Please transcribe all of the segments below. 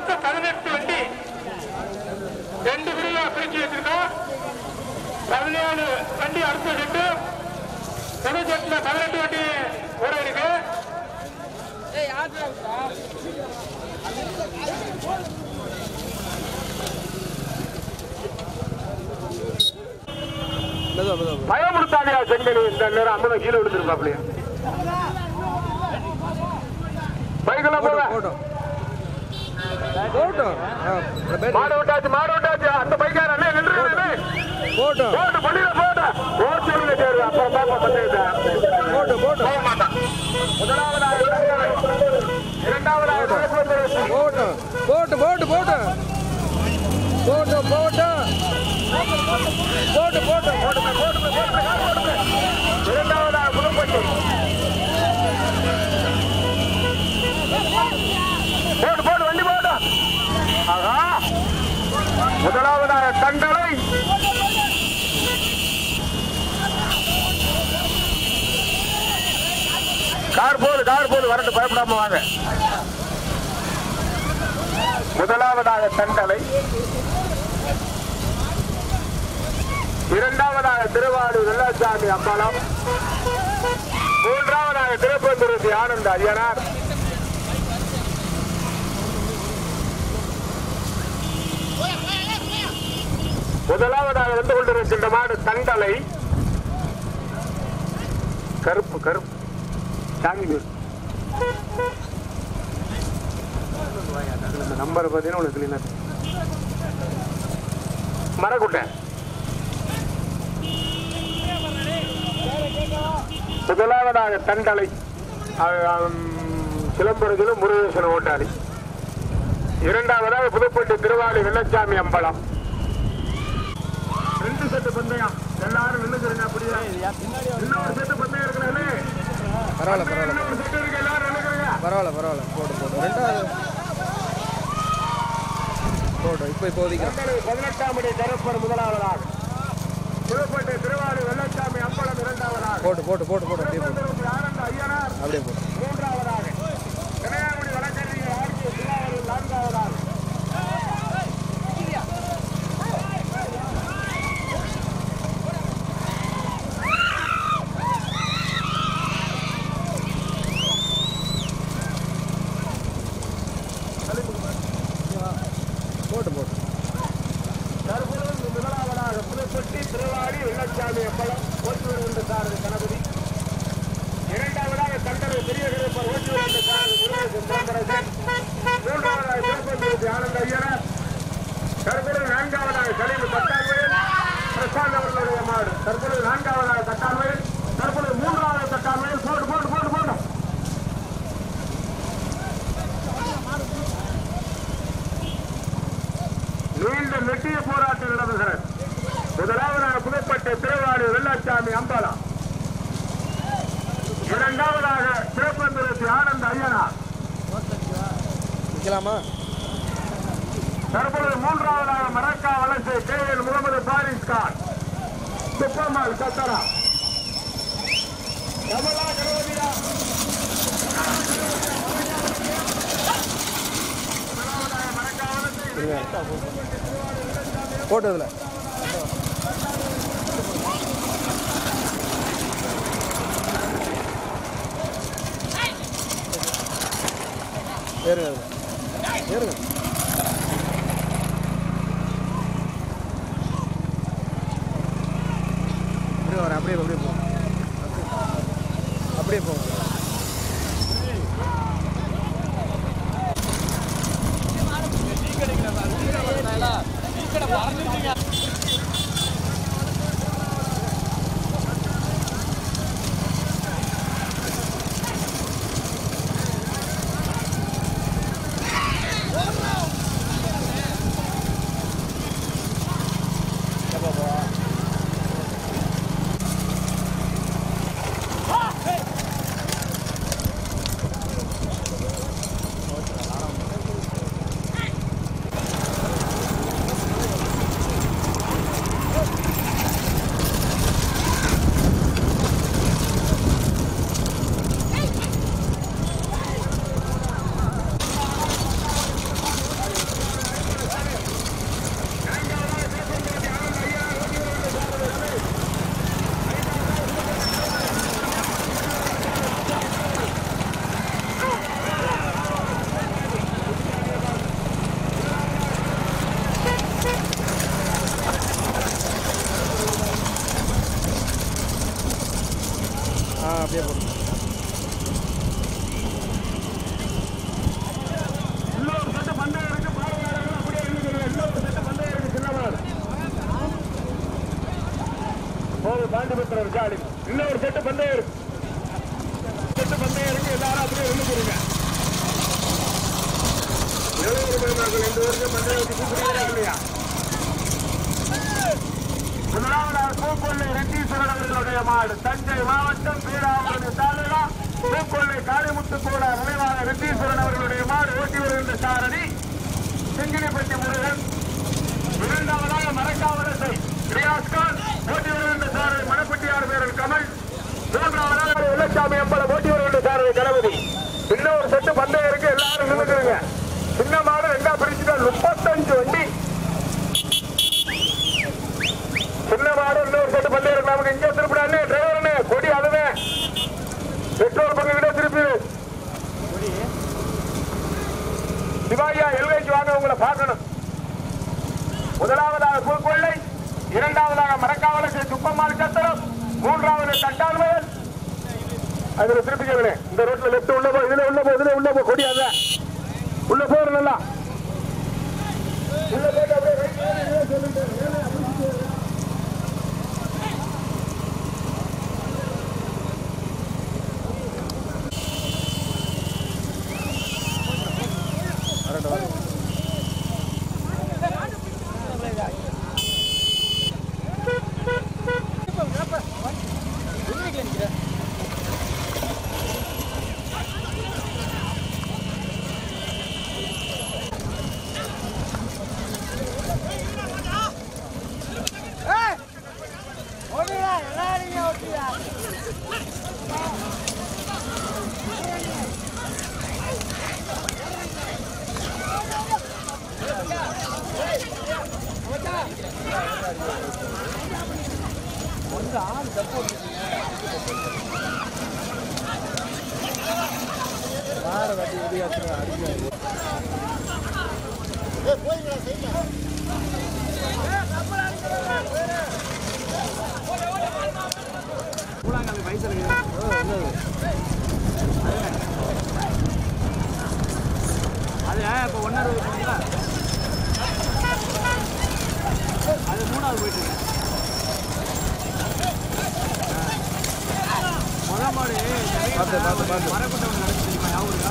மொத்தம் பதினெட்டு வண்டி ரெண்டு பிரிவா பிரிச்சு வச்சிருக்கோம் பதினேழு வண்டி அடுத்த செட்டு முதல் செட்டுல பதினெட்டு வண்டி ஓட இருக்கு மெதுவா மெதுவா பயமுறுத்தாதியா செங்கனி இந்த நேரம் அம்மனை கீழே விழுந்திருப்பாப்லையா பைக்கெல்லாம் போக போட்டோம் போட்டோம் ஆ, இந்த பேர் மாடு விட்டாச்சு மாடு விட்டாச்சு அந்த பைக்கார அண்ணே நின்று போட்டோம் போட்டு பண்ணிட போட்டு ஓட்டு சொல்லுங்க சரி அப்புறம் பாப்பா பண்ணிட்டு போட்டோம் போட்டோம் போக மாட்டான் முதலாவதாக இளைஞரை, இரண்டாவதாக திருப்பத்தூர் போட்டோம் போட்டு போட்டு போட்டு போட்டு போட்டு போட்டு போட்டு போட்டுமே, போட்டுமே, போட்டுமே, கால் போட்டுமே. இரண்டாவதாக புதுப்பட்டி போட்டு போட்டு வண்டி போட்டு ஆகா முதலாவதாக கண்டலை கார் போது கார் போது வரட்டு பயப்படாம வாங்க முதலாவதாக தண்டலை இரண்டாவதாக திருவாரூர் வெள்ளாச்சாமி அம்பலம் மூன்றாவதாக திருப்பந்துருத்தி ஆனந்த அய்யனார் முதலாவதாக வந்து கொண்டிருக்கின்ற மாடு தண்டலை கருப்பு கருப்பு சாமி வீடு. இந்த நம்பர் பார்த்தீங்கன்னா உங்களுக்கு clean ஆ தெரியும். மரக்குட்டை முதலாவதாக தண்டலை சிலம்பரத்திலும் முருகேசன ஓட்டாளி இரண்டாவதாக புதுப்பட்டி திருவாளி வெள்ளச்சாமி அம்பலம் ரெண்டு செட்டு பந்தயம் எல்லாரும் நின்னுக்கிறீங்க அப்படியே இன்னொரு செட்டு பந்தயம் இருக்கிறாங்களே பரவாயில்ல பரவாயில்ல இன்னொரு செட்டு இருக்கு எல்லாரும் நின்னுக்கிறீங்க பரவாயில்ல பரவாயில்ல போட்டு போட்டு ரெண்டாவது போட்டோம் இப்போ இப்போதைக்கு தண்டலை பதினெட்டாம் படி கருப்பர் முதலாவதாக புதுப்பட்டி திருவாளி வெள்ளச்சாமி அம்பலம் இரண்டாவதாக போட்டு போட்டு போட்டு போட்டு அப்படியே போட்டு திருப்பதி ஆனந்த ஐயனார் அப்படியே போட்டு மூன்றாவதாக கன்னியாகுமரி வழக்கறிஞர் ஆர்கே திருவாரூர் நான்காவதாக போட்டு போட்டு தற்பொழுது முதலாவதாக புதுப்பட்டி திருவாடி வெள்ளச்சாமி அப்பளம் ஓட்டி வருகின்ற சாரதி கணபதி இரண்டாவதாக தண்டனை பெரிய கருப்பர் ஓட்டி வருகின்ற சாரதி முருகேசன் சிதம்பரசன் மூன்றாவதாக திருப்பதி ஆனந்த ஐயனார் தற்பொழுது நான்காவதாக கலிவு தட்டான்வயல் பிரசாந்த் அவர்களுடைய மாடு தற்பொழுது நான்காவதாக தட்டான்வயல் தற்பொழுது மூன்றாவது தட்டான்வயல் போட்டு போட்டு போட்டு போட்டு நீண்ட நெட்டிய போராட்டம் நடந்துகிறது முதலாவதாக புதுப்பட்ட திருவாரூர் வெள்ளாச்சாமி அம்பலம் இரண்டாவதாக திருப்பந்திரத்தி ஆனந்த ஐயனார் நிற்கலாமா தற்பொழுது மூன்றாவதாக மரக்கா வலசை கே எல் முகமது பாரிஸ் கான் சுப்பம்மாள் சத்தரா கமலா கணபதியா முதலாவதாக மரக்கா வலசை போட்டதுல ஏறுங்க அதுல. ஏறுங்க அப்படியே வரேன் அப்படியே அப்படியே போ அப்படியே போ வீரர் ஜாலி இன்னொரு செட்டு பந்தயம் இருக்கு செட்டு பந்தயம் இருக்கு எல்லாரும் அப்படியே விழுந்துருங்க எழுபது பெருமாக்கள் இந்த வருஷம் பந்தயத்துக்கு கூப்பிடுறீங்களா இல்லையா முதலாவதாக பூக்கொள்ளை ரெட்டீஸ்வரன் அவர்களுடைய மாடு தஞ்சை மாவட்டம் பீடாவூரணி தாலுகா பூக்கொள்ளை காளிமுத்து கூட நினைவாக ரெட்டீஸ்வரன் அவர்களுடைய மாடு ஓட்டி வருகின்ற சாரணி சிங்கினிப்பட்டி முருகன் இரண்டாவதாக மரக்காவலத்தை ரியாஸ்கான் ஓட்டி வருகின்ற சாரணி மணப்பட்டியார் வீரர் கமல் மூன்றாவதாக வெள்ளச்சாமி அம்பலம் ஓட்டி வருகின்ற சாரணி கணபதி இன்னொரு செட்டு பந்தயம் இருக்கு எல்லாரும் நின்றுக்குங்க சின்ன மாடு ரெண்டா பிரிச்சுட்டா முப்பத்தஞ்சு வண்டி சின்ன மாடு இன்னொரு செட்டு பந்தயம் இருக்கு நமக்கு இங்கே திருப்பிடானே டிரைவர்னே கொடி அதுவே பெட்ரோல் பங்கிட்ட திருப்பி சிவாயா எல்கைக்கு வாங்க உங்களை பார்க்கணும் முதலாவதாக பூக்கொள்ளை இரண்டாவதாக மரக்காவலுக்கு சுப்பம்மாள் சத்திரம் மூன்றாவது தட்டாள்வயல் அதுல திருப்பிக்கவே இந்த ரோட்ல லெப்ட் உள்ள போ இதுல உள்ள போ இதுல உள்ள போ கொடி அதான் உள்ள போற நல்லா உள்ள போயிட்டு அப்படியே right side இதுல சொல்லிட்டு, ஏன்னா அப்படி வரட்டும் வரட்டும் மாற கட்டி விதியாச்சு அடிக்க கூழாங்கல் வயசுல அது இப்போ ஒன்றரை போனீங்களா அது மூணாவது போயிட்டு இருக்கு. ஆ. முத மாடு பார்த்து, பார்த்து, பார்த்து. மரக்கூட்டம் ஒன்று நடக்குது தெரியுமா ஞாபகம் இருக்கா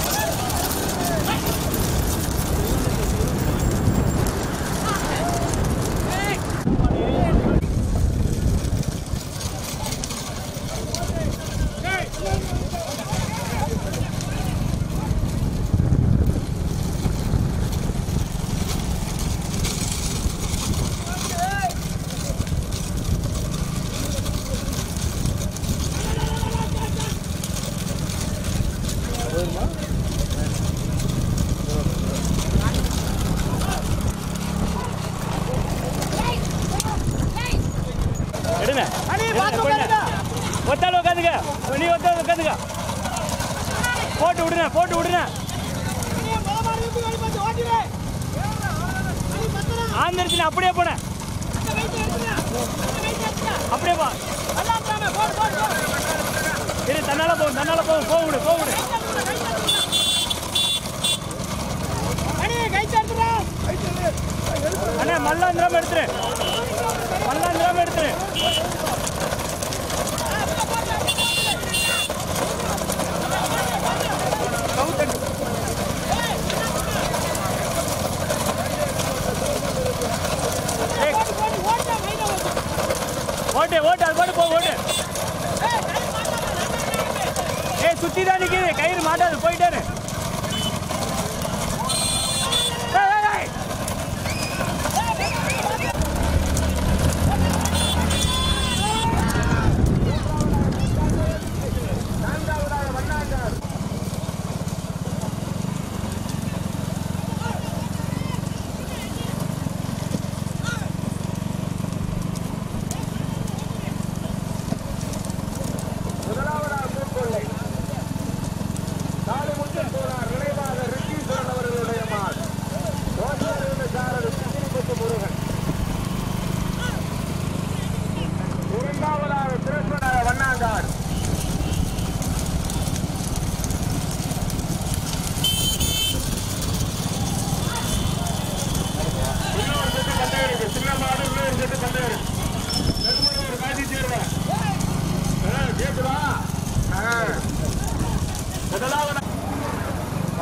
போயிருமா எடுங்க ஒத்தால உட்காந்துக்க நீ ஒத்தால உட்காந்துக்க போட்டு விடுங்க போட்டு விடுங்க ஆந்திரத்தில் அப்படியே போனேன் அப்படியே போ சரி தன்னால போகும் தன்னால போகும் போக விடு போக விடு அண்ணா மல்லாந்திரம் எடுத்துரு மல்லாந்திரம் எடுத்துரு கவுத்தண்டு ஏய், ஓட்டு ஓட்டு அது பாட்டு போ ஓட்டு ஏய் சுத்தி தான் நிக்குது கயிறு மாட்டாது போயிட்டாரு ஏய், ஏய், ஏய். முதலாவதாக பூக்கொள்ளை காளிமுத்து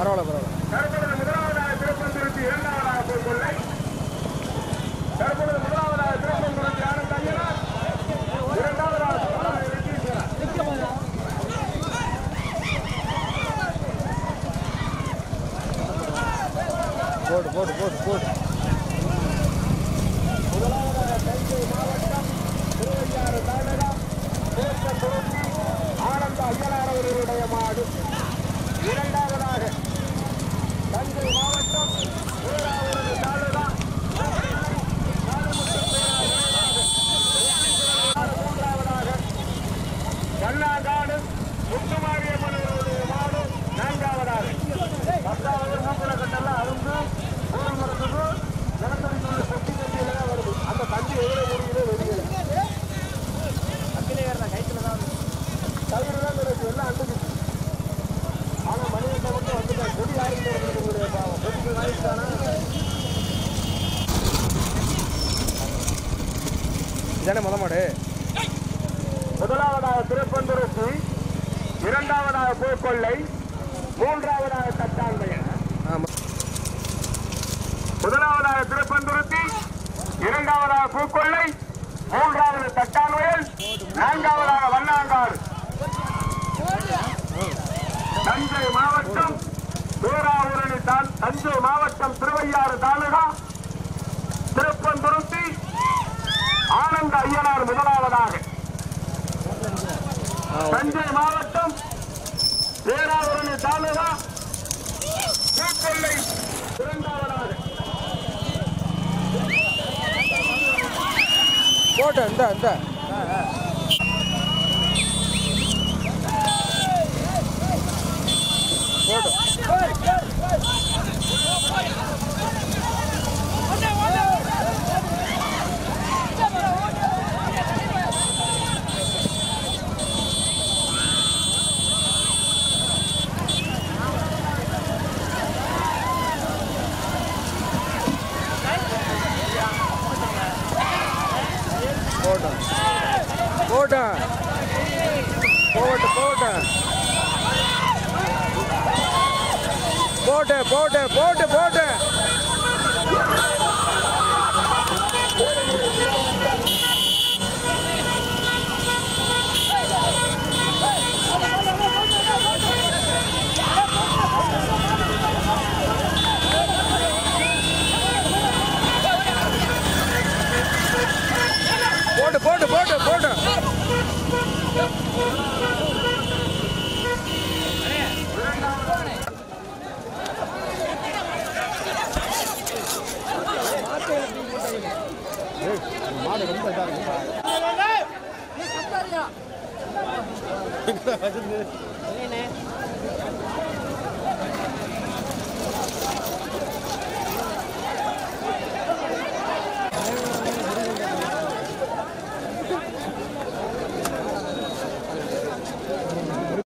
பரவாயில்ல பரவாயில்ல தற்பொழுது முதலாவதாக திருப்பந்திருத்தி இரண்டாவதாக போய்கொள்ளை தற்பொழுது முதலாவதாக திருப்பந்திருத்தி ஆனந்த் ஐயனார் இரண்டாவதாக சோழாய் வெங்கடேஸ்வரர். போட்டு போட்டு போட்டு போட்டு முதலாவதாக தஞ்சை மாவட்டம் திருவையாறு தாண்டகா தேக்க துருத்தி ஆனந்த ஐயனார் அவர்களுடைய மாடு இரண்டாவதாக தஞ்சை மாவட்டம் ஊராவூரது தாலுகா மூன்றாவதாக கண்ணாங்காடு முத்துமாரியம்மன் அவர்களுடைய மாடு நான்காவதாக பத்தாவது மூக்குல கட்டெல்லாம் அருந்து ஊர் மரத்துக்கு நிலத்தடி உள்ள சொத்தி தண்டியில தான் வருது அந்த தண்டி எவ்வளவு முடியுதோ வெளியில தயிர் தான் கிடைக்கும் எல்லாம் அண்டுக்குச்சு ஆனா மனிதன் மட்டும் வந்துட்டான் கொடி ஆயிரத்தி உங்களுடைய பாவம் கொடிக்கு வாங்கிட்டானா இதானே முத மாடு முதலாவதாக திருப்பந்துருத்தி இரண்டாவதாக பூக்கொள்ளை மூன்றாவதாக தட்டாண்மையன் ஆமாம் முதலாவதாக திருப்பந்துருத்தி இரண்டாவதாக பூக்கொள்ளை மூன்றாவது தட்டான்வயல் நான்காவதாக வண்ணாங்காடு தஞ்சை மாவட்டம் பேராவூரணி தான் தஞ்சை மாவட்டம் திருவையாறு தாலுகா திருப்பந்துருத்தி ஆனந்த ஐயனார் முதலாவதாக தஞ்சை மாவட்டம் பேராவூரணி தாலுகா பூக்கொள்ளை இரண்டாவதாக போட்டு இந்த இந்த போட்டு போட்டோம் போட்டோம் போட்டு போட்டு போட்டு போட்டு போட்டு போட்டு